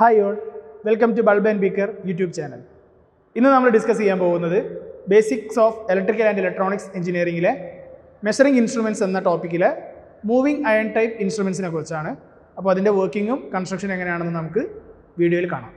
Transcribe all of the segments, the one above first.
Hi all welcome to bulb and beaker YouTube channel ഇന്ന് നമ്മൾ discuss ചെയ്യാൻ പോകുന്നത് basics of electrical and electronics എഞ്ചിനീയറിംഗിലെ മെഷറിംഗ് ഇൻസ്ട്രുമെൻറ്റ്സ് എന്ന ടോപ്പിക്കിലെ മൂവിംഗ് അയൺ ടൈപ്പ് ഇൻസ്ട്രുമെൻസിനെ കുറിച്ചാണ് അപ്പോൾ അതിൻ്റെ വർക്കിങ്ങും കൺസ്ട്രക്ഷൻ എങ്ങനെയാണെന്ന് നമുക്ക് വീഡിയോയിൽ കാണാം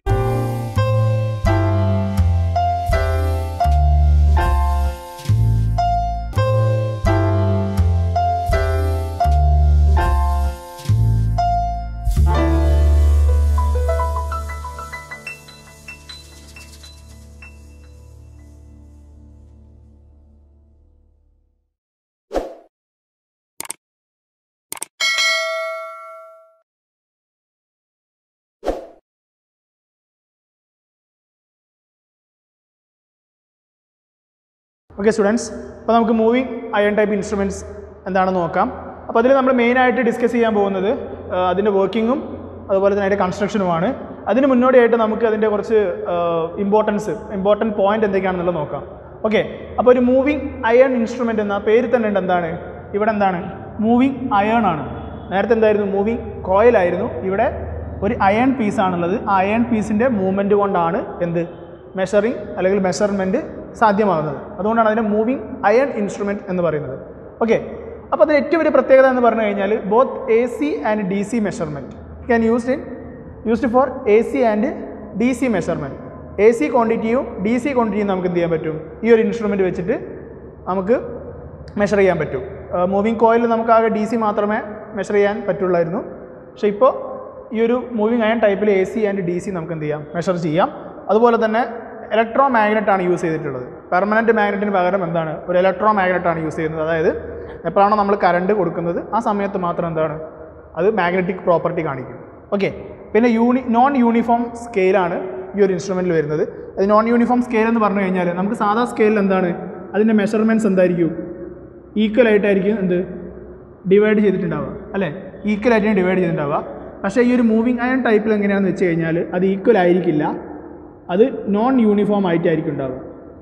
ഓക്കെ സ്റ്റുഡൻസ് അപ്പോൾ നമുക്ക് മൂവിങ് അയൺ ടൈപ്പ് ഇൻസ്ട്രുമെൻറ്റ്സ് എന്താണെന്ന് നോക്കാം അപ്പോൾ അതിൽ നമ്മൾ മെയിനായിട്ട് ഡിസ്കസ് ചെയ്യാൻ പോകുന്നത് ആ, അതിൻ്റെ വർക്കിങ്ങും അതുപോലെ തന്നെ അതിൻ്റെ കൺസ്ട്രക്ഷനുമാണ് അതിന് മുന്നോടിയായിട്ട് നമുക്ക് അതിൻ്റെ കുറച്ച് ഇമ്പോർട്ടൻസ് ഇമ്പോർട്ടൻറ്റ് പോയിന്റ് എന്തൊക്കെയാണെന്നുള്ളത് നോക്കാം ഓക്കെ അപ്പോൾ ഒരു മൂവിങ് അയൺ ഇൻസ്ട്രുമെൻ്റ് എന്ന പേര് തന്നെ ഉണ്ട് എന്താണ് ഇവിടെ എന്താണ് മൂവിങ് അയൺ ആണ് നേരത്തെ എന്തായിരുന്നു മൂവിങ് കോയിലായിരുന്നു ഇവിടെ ഒരു അയൺ പീസാണുള്ളത് ആ അയൺ പീസിൻ്റെ മൂവ്മെൻറ്റ് കൊണ്ടാണ് എന്ത് മെഷറിങ് അല്ലെങ്കിൽ മെഷർമെൻറ്റ് സാധ്യമാകുന്നത് അതുകൊണ്ടാണ് അതിനെ മൂവിങ് അയൺ ഇൻസ്ട്രുമെൻറ്റ് എന്ന് പറയുന്നത് ഓക്കെ അപ്പോൾ അതിന് ഏറ്റവും വലിയ പ്രത്യേകത എന്ന് പറഞ്ഞു കഴിഞ്ഞാൽ both A C and D C measurement can used in used for A C and D C measurement A C ക്വാണ്ടിറ്റിയും ഡി സി ക്വാണ്ടിറ്റിയും നമുക്ക് എന്ത് ചെയ്യാൻ പറ്റും ഈ ഒരു ഇൻസ്ട്രുമെൻറ്റ് വെച്ചിട്ട് നമുക്ക് മെഷർ ചെയ്യാൻ പറ്റും മൂവിങ് കോയിൽ നമുക്ക് ആകെ ഡി സി മാത്രമേ മെഷർ ചെയ്യാൻ പറ്റുള്ളായിരുന്നു പക്ഷേ ഇപ്പോൾ ഈ ഒരു മൂവിങ് അയൺ ടൈപ്പിൽ A C and D C നമുക്ക് എന്ത് ചെയ്യാം മെഷർ ചെയ്യാം അതുപോലെ തന്നെ ഇലക്ട്രോ മാഗ്നറ്റ് ആണ് യൂസ് ചെയ്തിട്ടുള്ളത് പെർമനൻറ്റ് മാഗ്നറ്റിന് പകരം എന്താണ് ഒരു ഇലക്ട്രോ മാഗ്നറ്റ് ആണ് യൂസ് ചെയ്യുന്നത് അതായത് എപ്പോഴാണോ നമ്മൾ കറണ്ട് കൊടുക്കുന്നത് ആ സമയത്ത് മാത്രം എന്താണ് അത് മാഗ്നറ്റിക് പ്രോപ്പർട്ടി കാണിക്കും ഓക്കെ പിന്നെ യൂണി നോൺ യൂണിഫോം സ്കെയിലാണ് ഈ ഒരു ഇൻസ്ട്രുമെൻറ്റിൽ വരുന്നത് അത് നോൺ യൂണിഫോം സ്കെയിൽ എന്ന് പറഞ്ഞു കഴിഞ്ഞാൽ നമുക്ക് സാധാ സ്കെയിലിൽ എന്താണ് അതിൻ്റെ മെഷർമെൻറ്റ്സ് എന്തായിരിക്കും ഈക്വൽ ആയിട്ടായിരിക്കും എന്ത് ഡിവൈഡ് ചെയ്തിട്ടുണ്ടാവുക അല്ലേ ഈക്വൽ ആയിട്ടാണ് ഡിവൈഡ് ചെയ്തിട്ടുണ്ടാവുക പക്ഷേ ഈ ഒരു മൂവിങ് അയൺ ടൈപ്പിൽ എങ്ങനെയാണെന്ന് വെച്ച് കഴിഞ്ഞാൽ അത് ഈക്വൽ ആയിരിക്കില്ല അത് നോൺ യൂണിഫോം ആയിട്ടായിരിക്കും ഉണ്ടാവുക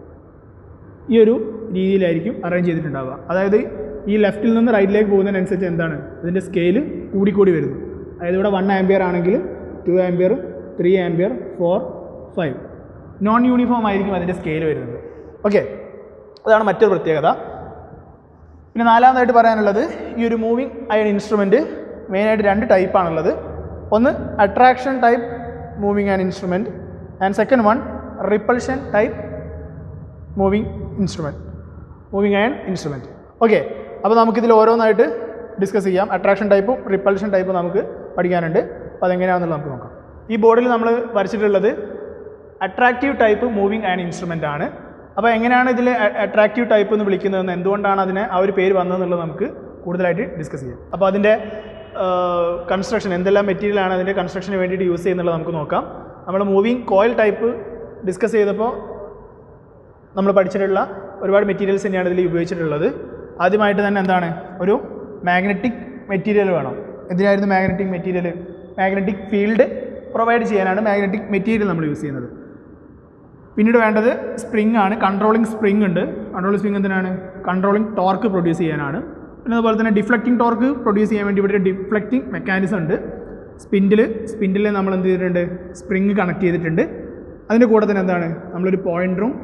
ഈ ഒരു രീതിയിലായിരിക്കും അറേഞ്ച് ചെയ്തിട്ടുണ്ടാവുക അതായത് ഈ ലെഫ്റ്റിൽ നിന്ന് റൈറ്റിലേക്ക് പോകുന്നതിനനുസരിച്ച് എന്താണ് ഇതിൻ്റെ സ്കെയിൽ കൂടിക്കൂടി വരുന്നു അതായത് ഇവിടെ വൺ ആംബിയർ ആണെങ്കിൽ two ampere three ampere four five non uniform ആയിരിക്കും അതിൻ്റെ സ്കെയിൽ വരുന്നത് ഓക്കെ അതാണ് മറ്റൊരു പ്രത്യേകത പിന്നെ നാലാമതായിട്ട് പറയാനുള്ളത് ഈ ഒരു മൂവിങ് അയൺ ഇൻസ്ട്രുമെൻറ്റ് മെയിനായിട്ട് രണ്ട് ടൈപ്പാണുള്ളത് ഒന്ന് attraction type moving and instrument and second one repulsion type moving instrument moving iron instrument okay അപ്പോൾ നമുക്കിതിൽ ഓരോന്നായിട്ട് ഡിസ്കസ് ചെയ്യാം അട്രാക്ഷൻ ടൈപ്പും റിപ്പൾഷൻ ടൈപ്പും നമുക്ക് പഠിക്കാനുണ്ട് അപ്പോൾ അതെങ്ങനെയാണെന്നുള്ളത് നമുക്ക് നോക്കാം ഈ ബോർഡിൽ നമ്മൾ വരച്ചിട്ടുള്ളത് attractive type moving and instrument ആണ് അപ്പോൾ എങ്ങനെയാണ് ഇതിൽ അട്രാക്റ്റീവ് ടൈപ്പ് എന്ന് വിളിക്കുന്നതെന്ന് എന്തുകൊണ്ടാണ് അതിന് ആ ഒരു പേര് വന്നതെന്നുള്ളത് നമുക്ക് കൂടുതലായിട്ട് ഡിസ്കസ് ചെയ്യാം അപ്പോൾ അതിൻ്റെ കൺസ്ട്രക്ഷൻ എന്തെല്ലാം മെറ്റീരിയലാണ് അതിൻ്റെ കൺസ്ട്രക്ഷന് വേണ്ടിയിട്ട് യൂസ് ചെയ്യുന്നുള്ളത് നമുക്ക് നോക്കാം നമ്മൾ മൂവിങ് കോയിൽ ടൈപ്പ് ഡിസ്കസ് ചെയ്തപ്പോൾ നമ്മൾ പഠിച്ചിട്ടുള്ള ഒരുപാട് മെറ്റീരിയൽസ് തന്നെയാണ് ഇതിൽ ഉപയോഗിച്ചിട്ടുള്ളത് ആദ്യമായിട്ട് തന്നെ എന്താണ് ഒരു മാഗ്നറ്റിക് മെറ്റീരിയൽ വേണം എന്തിനായിരുന്നു magnetic material magnetic field provide ചെയ്യാനാണ് മാഗ്നറ്റിക് മെറ്റീരിയൽ നമ്മൾ യൂസ് ചെയ്യുന്നത് പിന്നീട് വേണ്ടത് സ്പ്രിംഗ് ആണ് കൺട്രോളിങ് സ്പ്രിംഗ് ഉണ്ട് കൺട്രോളിങ് സ്പ്രിംഗ് എന്തിനാണ് കൺട്രോളിങ് ടോർക്ക് പ്രൊഡ്യൂസ് ചെയ്യാനാണ് പിന്നെ അതുപോലെ തന്നെ ഡിഫ്ലക്റ്റിംഗ് ടോർക്ക് പ്രൊഡ്യൂസ് ചെയ്യാൻ വേണ്ടി ഇവിടെ ഡിഫ്ലക്റ്റിംഗ് മെക്കാനിസം ഉണ്ട് സ്പിൻഡിൽ സ്പിൻഡിൽ നമ്മൾ എന്ത് ചെയ്തിട്ടുണ്ട് സ്പ്രിങ് കണക്ട് ചെയ്തിട്ടുണ്ട് അതിൻ്റെ കൂടെ തന്നെ എന്താണ് നമ്മളൊരു പോയിൻറ്ററും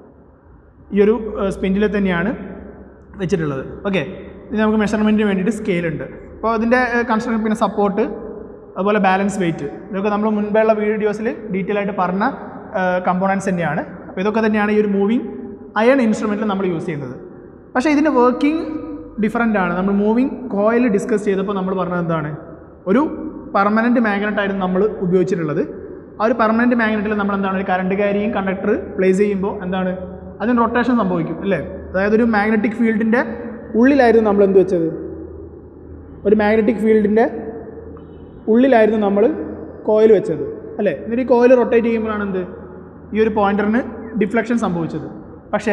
ഈ ഒരു സ്പിൻഡിൽ തന്നെയാണ് വെച്ചിട്ടുള്ളത് ഓക്കെ ഇത് നമുക്ക് മെഷർമെൻറ്റിന് വേണ്ടിയിട്ട് സ്കെയിൽ ഉണ്ട് അപ്പോൾ അതിൻ്റെ കൺസ്ട്രക്ഷൻ പിന്നെ സപ്പോർട്ട് അതുപോലെ ബാലൻസ് വെയിറ്റ് ഇതൊക്കെ നമ്മൾ മുൻപേയുള്ള വീഡിയോസിൽ ഡീറ്റെയിൽ ആയിട്ട് പറഞ്ഞ കമ്പോണൻസ് തന്നെയാണ് അപ്പോൾ ഇതൊക്കെ തന്നെയാണ് ഈ ഒരു മൂവിങ് അയൺ ഇൻസ്ട്രുമെൻറ്റിൽ നമ്മൾ യൂസ് ചെയ്യുന്നത് പക്ഷേ ഇതിൻ്റെ വർക്കിംഗ് ഡിഫറൻ്റ് ആണ് നമ്മൾ മൂവിങ് കോയിൽ ഡിസ്കസ് ചെയ്തപ്പോൾ നമ്മൾ പറഞ്ഞത് എന്താണ് ഒരു പെർമനൻറ്റ് മാഗ്നറ്റ് ആയിരുന്നു നമ്മൾ ഉപയോഗിച്ചിട്ടുള്ളത് ആ ഒരു പെർമനൻറ്റ് മാഗ്നറ്റിൽ നമ്മൾ എന്താണ് ഒരു കറണ്ട് കാരിയും കണ്ടക്ടർ പ്ലേസ് ചെയ്യുമ്പോൾ എന്താണ് അതിന് റൊട്ടേഷൻ സംഭവിക്കും അല്ലേ അതായത് ഒരു മാഗ്നറ്റിക് ഫീൽഡിൻ്റെ ഉള്ളിലായിരുന്നു നമ്മൾ എന്ത് വെച്ചത് ഒരു മാഗ്നറ്റിക് ഫീൽഡിൻ്റെ ഉള്ളിലായിരുന്നു നമ്മൾ കോയിൽ വെച്ചത് അല്ലേ എന്നിട്ട് ഈ കോയിൽ റൊട്ടേറ്റ് ചെയ്യുമ്പോഴാണ് എന്ത് ഈ ഒരു പോയിന്ററിന് ഡിഫ്ലക്ഷൻ സംഭവിച്ചത് പക്ഷേ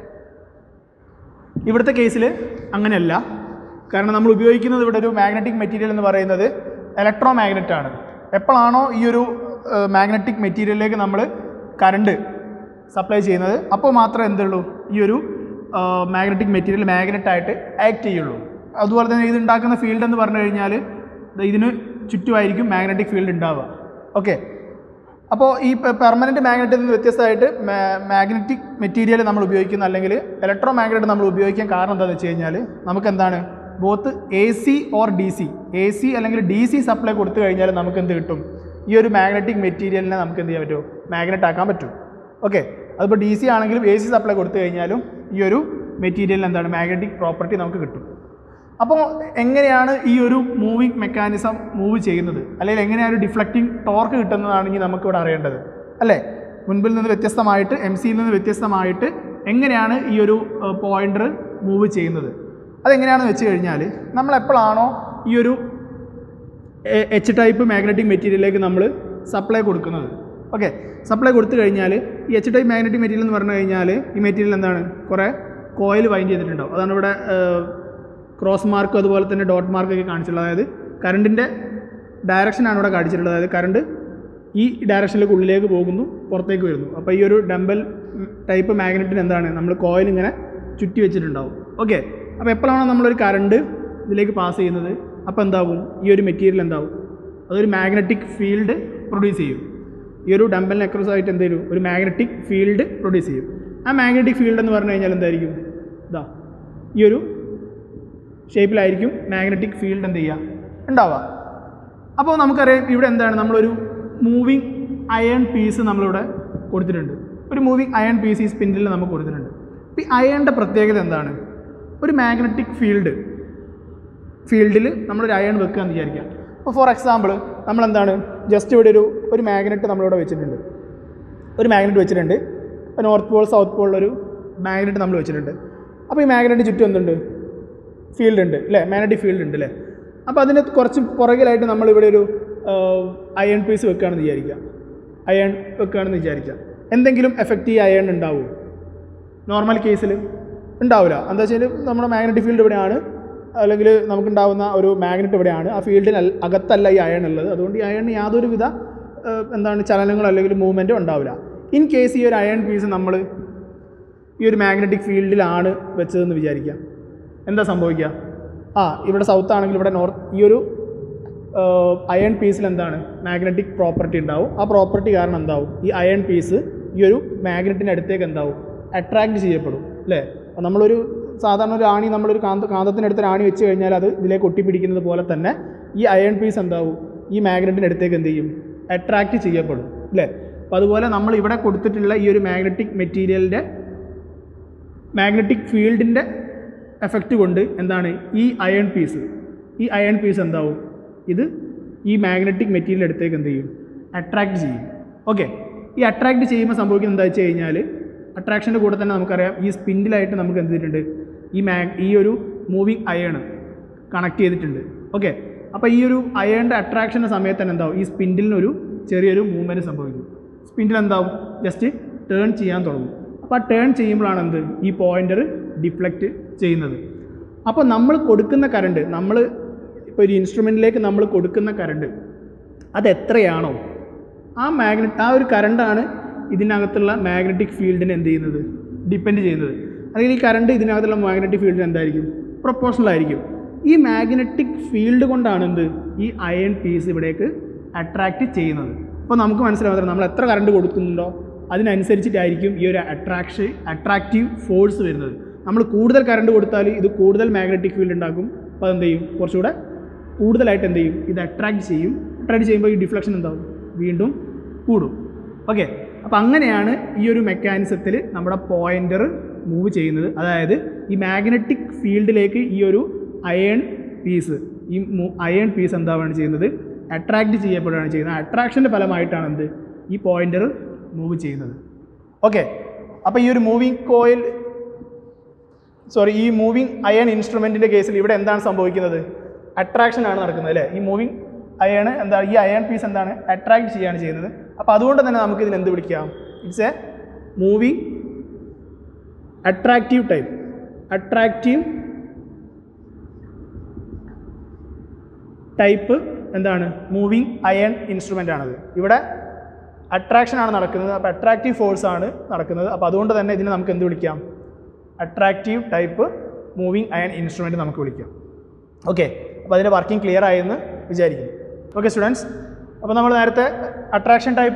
ഇവിടുത്തെ കേസിൽ അങ്ങനെയല്ല കാരണം നമ്മൾ ഉപയോഗിക്കുന്നത് ഇവിടെ ഒരു മാഗ്നറ്റിക് മെറ്റീരിയൽ എന്ന് പറയുന്നത് ഇലക്ട്രോ മാഗ്നറ്റ് ആണ് എപ്പോഴാണോ ഈ ഒരു മാഗ്നറ്റിക് മെറ്റീരിയലിലേക്ക് നമ്മൾ കറണ്ട് സപ്ലൈ ചെയ്യുന്നത് അപ്പോൾ മാത്രമേ എന്തുള്ളൂ ഈ ഒരു മാഗ്നറ്റിക് മെറ്റീരിയൽ മാഗ്നറ്റായിട്ട് ആക്ട് ചെയ്യുള്ളൂ അതുപോലെ തന്നെ ഇത് ഉണ്ടാക്കുന്ന ഫീൽഡ് എന്ന് പറഞ്ഞു കഴിഞ്ഞാൽ ദാ ഇതിന് ചുറ്റുമായിരിക്കും മാഗ്നറ്റിക് ഫീൽഡ് ഉണ്ടാവുക ഓക്കെ അപ്പോൾ ഈ പെർമനൻറ്റ് മാഗ്നറ്റിൽ നിന്ന് വ്യത്യസ്തമായിട്ട് മാഗ്നറ്റിക് മെറ്റീരിയൽ നമ്മൾ ഉപയോഗിക്കുന്ന അല്ലെങ്കിൽ ഇലക്ട്രോ മാഗ്നറ്റ് നമ്മൾ ഉപയോഗിക്കാൻ കാരണം എന്താണെന്ന് വെച്ച് കഴിഞ്ഞാൽ നമുക്ക് എന്താണ് both A C or D C A C അല്ലെങ്കിൽ ഡി സി സപ്ലൈ കൊടുത്തു കഴിഞ്ഞാൽ നമുക്ക് എന്ത് കിട്ടും ഈ ഒരു മാഗ്നറ്റിക് മെറ്റീരിയലിനെ നമുക്ക് എന്ത് ചെയ്യാൻ പറ്റും മാഗ്നറ്റ് ആക്കാൻ പറ്റും ഓക്കെ അതിപ്പോൾ ഡി സി ആണെങ്കിലും എ സി സപ്ലൈ കൊടുത്തു കഴിഞ്ഞാലും ഈ ഒരു മെറ്റീരിയലിന് എന്താണ് മാഗ്നറ്റിക് പ്രോപ്പർട്ടി നമുക്ക് കിട്ടും അപ്പോൾ എങ്ങനെയാണ് ഈ ഒരു മൂവിങ് മെക്കാനിസം മൂവ് ചെയ്യുന്നത് അല്ലെങ്കിൽ എങ്ങനെയാണ് ഒരു ഡിഫ്ലക്റ്റിംഗ് ടോർക്ക് കിട്ടുന്നതാണെങ്കിൽ നമുക്കിവിടെ അറിയേണ്ടത് അല്ലേ മുൻപിൽ നിന്ന് വ്യത്യസ്തമായിട്ട് എം സിയിൽ നിന്ന് വ്യത്യസ്തമായിട്ട് എങ്ങനെയാണ് ഈ ഒരു പോയിൻ്റർ മൂവ് ചെയ്യുന്നത് അതെങ്ങനെയാണെന്ന് വെച്ച് കഴിഞ്ഞാൽ നമ്മൾ എപ്പോഴാണോ ഈ ഒരു എച്ച് ടൈപ്പ് മാഗ്നറ്റിക് മെറ്റീരിയലിലേക്ക് നമ്മൾ സപ്ലൈ കൊടുക്കുന്നത് ഓക്കെ സപ്ലൈ കൊടുത്തു കഴിഞ്ഞാൽ ഈ എച്ച് ടൈപ്പ് മാഗ്നറ്റിക് മെറ്റീരിയൽ എന്ന് പറഞ്ഞു കഴിഞ്ഞാൽ ഈ മെറ്റീരിയൽ എന്താണ് കുറേ കോയിൽ വൈൻഡ് ചെയ്തിട്ടുണ്ടാവും അതാണ് ഇവിടെ ക്രോസ് മാർക്കും അതുപോലെ തന്നെ ഡോട്ട് മാർക്കൊക്കെ കാണിച്ചിട്ടുള്ളത് അതായത് കറണ്ടിൻ്റെ ഡയറക്ഷനാണ് ഇവിടെ കാണിച്ചിട്ടുള്ളത് അതായത് കറണ്ട് ഈ ഡയറക്ഷനിലേക്ക് ഉള്ളിലേക്ക് പോകുന്നു പുറത്തേക്ക് വരുന്നു അപ്പോൾ ഈ ഒരു ഡംബൽ ടൈപ്പ് മാഗ്നറ്റിന് എന്താണ് നമ്മൾ കോയിൽ ഇങ്ങനെ ചുറ്റി വെച്ചിട്ടുണ്ടാവും ഓക്കെ അപ്പോൾ എപ്പോഴാണോ നമ്മളൊരു കറണ്ട് ഇതിലേക്ക് പാസ് ചെയ്യുന്നത് അപ്പോൾ എന്താകും ഈ ഒരു മെറ്റീരിയൽ എന്താവും അതൊരു മാഗ്നറ്റിക് ഫീൽഡ് പ്രൊഡ്യൂസ് ചെയ്യും ഈ ഒരു ഡംബൽ നെക്രോസ് ആയിട്ട് എന്തെങ്കിലും ഒരു മാഗ്നറ്റിക് ഫീൽഡ് പ്രൊഡ്യൂസ് ചെയ്യും ആ മാഗ്നറ്റിക് ഫീൽഡ് എന്ന് പറഞ്ഞു കഴിഞ്ഞാൽ എന്തായിരിക്കും ഇതാ ഈ ഒരു ഷേപ്പിലായിരിക്കും മാഗ്നറ്റിക് ഫീൽഡ് എന്ത് ചെയ്യുക ഉണ്ടാവുക അപ്പോൾ നമുക്കറിയാം ഇവിടെ എന്താണ് നമ്മളൊരു മൂവിങ് അയൺ പീസ് നമ്മളിവിടെ കൊടുത്തിട്ടുണ്ട് ഒരു മൂവിങ് അയൺ പീസ് ഈ സ്പിൻഡിൽ നമുക്ക് കൊടുത്തിട്ടുണ്ട് അപ്പോൾ ഈ അയണിൻ്റെ പ്രത്യേകത എന്താണ് ഒരു മാഗ്നറ്റിക് ഫീൽഡ് ഫീൽഡിൽ നമ്മളൊരു അയൺ വെക്കുക എന്ന് വിചാരിക്കാം അപ്പോൾ ഫോർ എക്സാമ്പിൾ നമ്മളെന്താണ് ജസ്റ്റ് ഇവിടെ ഒരു ഒരു മാഗ്നറ്റ് നമ്മളിവിടെ വെച്ചിട്ടുണ്ട് ഒരു മാഗ്നറ്റ് വെച്ചിട്ടുണ്ട് ഇപ്പോൾ നോർത്ത് പോൾ സൗത്ത് പോളിലൊരു മാഗ്നറ്റ് നമ്മൾ വെച്ചിട്ടുണ്ട് അപ്പോൾ ഈ മാഗ്നറ്റ് ചുറ്റും എന്തുണ്ട് ഫീൽഡ് ഉണ്ട് അല്ലേ മാഗ്നറ്റിക് ഫീൽഡ് ഉണ്ട് അല്ലേ അപ്പോൾ അതിന് കുറച്ച് പുറകിലായിട്ട് നമ്മളിവിടെ ഒരു അയൺ പീസ് വെക്കുകയാണെന്ന് വിചാരിക്കുക അയൺ വെക്കുകയാണെന്ന് വിചാരിക്കുക എന്തെങ്കിലും എഫക്റ്റ് ഈ അയൺ ഉണ്ടാവുമോ നോർമൽ കേസിൽ ഉണ്ടാവില്ല എന്താ വെച്ചാൽ നമ്മുടെ മാഗ്നറ്റിക് ഫീൽഡ് ഇവിടെയാണ് അല്ലെങ്കിൽ നമുക്കുണ്ടാവുന്ന ഒരു മാഗ്നറ്റ് ഇവിടെയാണ് ആ ഫീൽഡിന് അൽ- അകത്തല്ല ഈ അയൺ ഉള്ളത് അതുകൊണ്ട് ഈ അയണിന് യാതൊരുവിധ ഏഹ്, എന്താണ് ചലനങ്ങളോ അല്ലെങ്കിൽ മൂവ്മെൻറ്റോ ഉണ്ടാവില്ല ഇൻ കേസ് ഈ ഒരു അയൺ പീസ് നമ്മൾ ഈ ഒരു മാഗ്നറ്റിക് ഫീൽഡിലാണ് വെച്ചതെന്ന് വിചാരിക്കാം എന്താ സംഭവിക്കുക ആ ഇവിടെ സൗത്ത് ആണെങ്കിൽ ഇവിടെ നോർത്ത് ഈ ഒരു അയൺ പീസിൽ എന്താണ് മാഗ്നറ്റിക് പ്രോപ്പർട്ടി ഉണ്ടാവും ആ പ്രോപ്പർട്ടി കാരണം എന്താവും ഈ അയൺ പീസ് ഈ ഒരു മാഗ്നറ്റിൻ്റെ അടുത്തേക്ക് എന്താവും അട്രാക്റ്റ് ചെയ്യപ്പെടും അല്ലേ അപ്പോൾ നമ്മളൊരു സാധാരണ ഒരു ആണി നമ്മളൊരു കാന്ത കാന്തത്തിനടുത്ത് ഒരു ആണി വെച്ച് കഴിഞ്ഞാൽ അത് ഇതിലേക്ക് ഒട്ടിപ്പിടിക്കുന്നത് പോലെ തന്നെ ഈ അയൺ പീസ് എന്താവും ഈ മാഗ്നറ്റിൻ്റെ അടുത്തേക്ക് എന്ത് ചെയ്യും അട്രാക്റ്റ് ചെയ്യപ്പെടും അല്ലേ അപ്പോൾ അതുപോലെ നമ്മൾ ഇവിടെ കൊടുത്തിട്ടുള്ള ഈ ഒരു മാഗ്നറ്റിക് മെറ്റീരിയലിൻ്റെ മാഗ്നറ്റിക് ഫീൽഡിൻ്റെ എഫക്റ്റ് കൊണ്ട് എന്താണ് ഈ അയൺ പീസ് ഈ അയൺ പീസ് എന്താവും ഇത് ഈ മാഗ്നറ്റിക് മെറ്റീരിയൽ അടുത്തേക്ക് എന്ത് ചെയ്യും അട്രാക്റ്റ് ചെയ്യും ഓക്കെ ഈ അട്രാക്റ്റ് ചെയ്യുമ്പോൾ സംഭവിക്കുന്നത് എന്താ വെച്ച് കഴിഞ്ഞാൽ അട്രാക്ഷൻ്റെ കൂടെ തന്നെ നമുക്കറിയാം ഈ സ്പിൻഡിലായിട്ട് നമുക്ക് എന്ത് ചെയ്തിട്ടുണ്ട് ഈ മാഗ് ഈ ഒരു മൂവിങ് അയൺ കണക്ട് ചെയ്തിട്ടുണ്ട് ഓക്കെ അപ്പോൾ ഈ ഒരു അയണിൻ്റെ അട്രാക്ഷൻ്റെ സമയത്ത് തന്നെ എന്താവും ഈ സ്പിൻഡിലിനൊരു ചെറിയൊരു മൂവ്മെൻറ്റ് സംഭവിക്കും സ്പിൻഡിൽ എന്താവും ജസ്റ്റ് ടേൺ ചെയ്യാൻ തുടങ്ങും അപ്പോൾ ആ ടേൺ ചെയ്യുമ്പോഴാണ് എന്ത് ഈ പോയിൻ്റർ ഡിഫ്ലക്റ്റ് ചെയ്യുന്നത് അപ്പോൾ നമ്മൾ കൊടുക്കുന്ന കറണ്ട് നമ്മൾ ഇപ്പോൾ ഒരു ഇൻസ്ട്രുമെൻറ്റിലേക്ക് നമ്മൾ കൊടുക്കുന്ന കറണ്ട് അത് എത്രയാണോ ആ മാഗ്നറ്റ് ആ ഒരു കറണ്ടാണ് ഇതിനകത്തുള്ള മാഗ്നറ്റിക് ഫീൽഡിനെ എന്ത് ചെയ്യുന്നത് ഡിപ്പെൻഡ് ചെയ്യുന്നത് അല്ലെങ്കിൽ ഈ കറണ്ട് ഇതിനകത്തുള്ള മാഗ്നറ്റിക് ഫീൽഡിന് എന്തായിരിക്കും പ്രൊപ്പോർഷണൽ ആയിരിക്കും ഈ മാഗ്നറ്റിക് ഫീൽഡ് കൊണ്ടാണ് എന്ത് ഈ അയൺ പീസ് ഇവിടേക്ക് അട്രാക്റ്റ് ചെയ്യുന്നത് അപ്പോൾ നമുക്ക് മനസ്സിലാവുന്നത് നമ്മൾ എത്ര കറണ്ട് കൊടുക്കുന്നുണ്ടോ അതിനനുസരിച്ചിട്ടായിരിക്കും ഈ ഒരു അട്രാക്ഷൻ അട്രാക്റ്റീവ് ഫോഴ്സ് വരുന്നത് നമ്മൾ കൂടുതൽ കറണ്ട് കൊടുത്താൽ ഇത് കൂടുതൽ മാഗ്നറ്റിക് ഫീൽഡ് ഉണ്ടാക്കും അപ്പോൾ അതെന്ത് ചെയ്യും കുറച്ചുകൂടെ കൂടുതലായിട്ട് എന്ത് ചെയ്യും ഇത് അട്രാക്റ്റ് ചെയ്യും അട്രാക്റ്റ് ചെയ്യുമ്പോൾ ഈ ഡിഫ്ലക്ഷൻ എന്താവും വീണ്ടും കൂടും ഓക്കെ അപ്പോൾ അങ്ങനെയാണ് ഈ ഒരു മെക്കാനിസത്തിൽ നമ്മുടെ പോയിൻ്റർ മൂവ് ചെയ്യുന്നത് അതായത് ഈ മാഗ്നറ്റിക് ഫീൽഡിലേക്ക് ഈ ഒരു അയൺ പീസ് ഈ അയൺ പീസ് എന്താണ് ചെയ്യുന്നത് അട്രാക്റ്റ് ചെയ്യപ്പെടുകയാണ് ചെയ്യുന്നത് അട്രാക്ഷൻ്റെ ഫലമായിട്ടാണ് എന്ത് ഈ പോയിൻ്റർ മൂവ് ചെയ്യുന്നത് ഓക്കെ അപ്പോൾ ഈ ഒരു മൂവിങ് കോയിൽ സോറി ഈ മൂവിങ് അയൺ ഇൻസ്ട്രുമെൻറ്റിൻ്റെ കേസിൽ ഇവിടെ എന്താണ് സംഭവിക്കുന്നത് അട്രാക്ഷൻ ആണ് നടക്കുന്നത് അല്ലേ ഈ മൂവിങ് അയൺ എന്താ ഈ അയൺ പീസ് എന്താണ് അട്രാക്ട് ചെയ്യുകയാണ് ചെയ്യുന്നത് അപ്പോൾ അതുകൊണ്ട് തന്നെ നമുക്ക് ഇതിന് എന്ത് വിളിക്കാം it's a moving attractive type attractive type എന്താണ് മൂവിങ് അയൺ ഇൻസ്ട്രുമെൻ്റ് ആണത് ഇവിടെ അട്രാക്ഷൻ ആണ് നടക്കുന്നത് അപ്പോൾ അട്രാക്റ്റീവ് ഫോഴ്സ് ആണ് നടക്കുന്നത് അപ്പോൾ അതുകൊണ്ട് തന്നെ ഇതിനെ നമുക്ക് എന്ത് വിളിക്കാം attractive type moving iron instrument നമുക്ക് വിളിക്കാം ഓക്കെ അപ്പോൾ അതിൻ്റെ വർക്കിംഗ് ക്ലിയർ ആയെന്ന് വിചാരിക്കുന്നു ഓക്കെ സ്റ്റുഡൻസ് അപ്പോൾ നമ്മൾ നേരത്തെ attraction type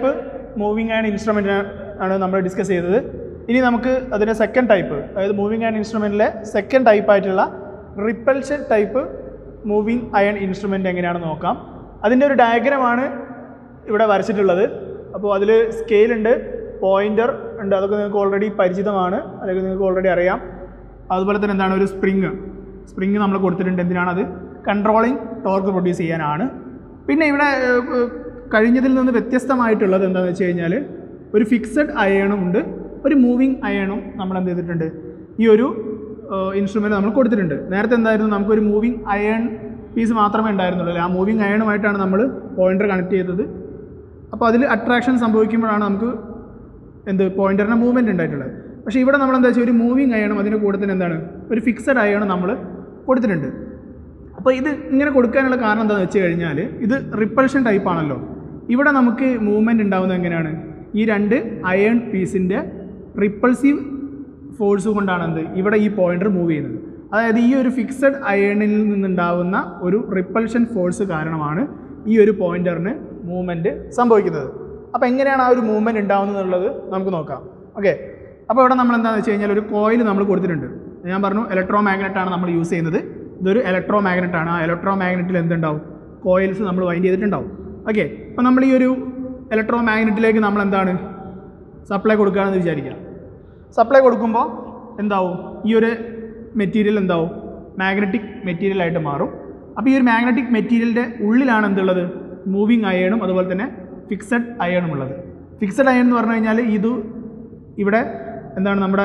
moving and instrument ആണ് നമ്മൾ ഡിസ്കസ് ചെയ്തത് ഇനി നമുക്ക് അതിൻ്റെ സെക്കൻഡ് ടൈപ്പ് അതായത് മൂവിങ് ആൻഡ് ഇൻസ്ട്രുമെൻറ്റിലെ സെക്കൻഡ് ടൈപ്പ് ആയിട്ടുള്ള repulsion type moving iron instrument എങ്ങനെയാണെന്ന് നോക്കാം അതിൻ്റെ ഒരു ഡയഗ്രമാണ് ഇവിടെ വരച്ചിട്ടുള്ളത് അപ്പോൾ അതിൽ സ്കെയിലുണ്ട് പോയിൻ്റർ ഉണ്ട് അതൊക്കെ നിങ്ങൾക്ക് ഓൾറെഡി പരിചിതമാണ് അതൊക്കെ നിങ്ങൾക്ക് ഓൾറെഡി അറിയാം അതുപോലെ തന്നെ എന്താണ് ഒരു സ്പ്രിങ് സ്പ്രിങ് നമ്മൾ കൊടുത്തിട്ടുണ്ട് എന്തിനാണത് കൺട്രോളിങ് ടോർക്ക് പ്രൊഡ്യൂസ് ചെയ്യാനാണ് പിന്നെ ഇവിടെ ഏഹ്, ഏഹ്, കഴിഞ്ഞതിൽ നിന്ന് വ്യത്യസ്തമായിട്ടുള്ളത് എന്താണെന്ന് വെച്ച് കഴിഞ്ഞാൽ ഒരു ഫിക്സഡ് അയണും ഉണ്ട് ഒരു മൂവിങ് അയണും നമ്മൾ എന്ത് ചെയ്തിട്ടുണ്ട് ഈ ഒരു ഇൻസ്ട്രുമെൻ്റ് നമ്മൾ കൊടുത്തിട്ടുണ്ട് നേരത്തെ എന്തായിരുന്നു നമുക്കൊരു മൂവിങ് അയൺ പീസ് മാത്രമേ ഉണ്ടായിരുന്നുള്ളൂ അല്ലേ? ആ മൂവിങ് അയണുമായിട്ടാണ് നമ്മൾ പോയിൻ്റർ കണക്ട് ചെയ്തത് അപ്പോൾ അതിൽ അട്രാക്ഷൻ സംഭവിക്കുമ്പോഴാണ് നമുക്ക് എന്ത് പോയിൻ്ററിന് മൂവ്മെൻറ്റ് ഉണ്ടായിട്ടുള്ളത് പക്ഷേ ഇവിടെ നമ്മൾ എന്താ വെച്ചാൽ ഒരു മൂവിങ് അയണും അതിൻ്റെ കൂടെ തന്നെ എന്താണ് ഒരു ഫിക്സഡ് അയണും നമ്മൾ കൊടുത്തിട്ടുണ്ട് അപ്പോൾ ഇത് ഇങ്ങനെ കൊടുക്കാനുള്ള കാരണം എന്താണെന്ന് വെച്ച് കഴിഞ്ഞാൽ ഇത് റിപ്പൾഷൻ ടൈപ്പ് ആണല്ലോ ഇവിടെ നമുക്ക് മൂവ്മെൻറ്റ് ഉണ്ടാകുന്നത് എങ്ങനെയാണ് ഈ രണ്ട് അയൺ പീസിൻ്റെ റിപ്പൾസീവ് ഫോഴ്സ് കൊണ്ടാണ് എന്ത് ഇവിടെ ഈ പോയിൻ്റർ മൂവ് ചെയ്യുന്നത് അതായത് ഈ ഒരു ഫിക്സഡ് അയണിൽ നിന്നുണ്ടാവുന്ന ഒരു റിപ്പൾഷൻ ഫോഴ്സ് കാരണമാണ് ഈ ഒരു പോയിൻ്ററിന് മൂവ്മെൻറ്റ് സംഭവിക്കുന്നത് അപ്പോൾ എങ്ങനെയാണ് ആ ഒരു മൂവ്മെൻറ്റ് ഉണ്ടാവുന്നത് എന്നുള്ളത് നമുക്ക് നോക്കാം ഓക്കെ അപ്പോൾ ഇവിടെ നമ്മൾ എന്താണെന്ന് വെച്ച് കഴിഞ്ഞാൽ ഒരു കോയിൽ നമ്മൾ കൊടുത്തിട്ടുണ്ട് ഞാൻ പറഞ്ഞു ഇലക്ട്രോ മാഗ്നറ്റ് ആണ് നമ്മൾ യൂസ് ചെയ്യുന്നത് ഇതൊരു ഇലക്ട്രോ മാഗ്നറ്റ് ആണ് ആ ഇലക്ട്രോ മാഗ്നറ്റിൽ എന്തുണ്ടാവും കോയിൽസ് നമ്മൾ വൈൻഡ് ചെയ്തിട്ടുണ്ടാവും ഓക്കെ അപ്പോൾ നമ്മൾ ഈ ഒരു ഇലക്ട്രോ മാഗ്നറ്റിലേക്ക് നമ്മൾ എന്താണ് സപ്ലൈ കൊടുക്കുകയാണെന്ന് വിചാരിക്കുക സപ്ലൈ കൊടുക്കുമ്പോൾ എന്താവും ഈ ഒരു മെറ്റീരിയൽ എന്താവും മാഗ്നറ്റിക് മെറ്റീരിയൽ ആയിട്ട് മാറും അപ്പോൾ ഈ ഒരു മാഗ്നറ്റിക് മെറ്റീരിയലിൻ്റെ ഉള്ളിലാണ് എന്തുള്ളത് മൂവിങ് അയണും അതുപോലെ തന്നെ ഫിക്സഡ് അയണും ഉള്ളത് ഫിക്സഡ് അയൺ എന്ന് പറഞ്ഞു കഴിഞ്ഞാൽ ഇത് ഇവിടെ എന്താണ് നമ്മുടെ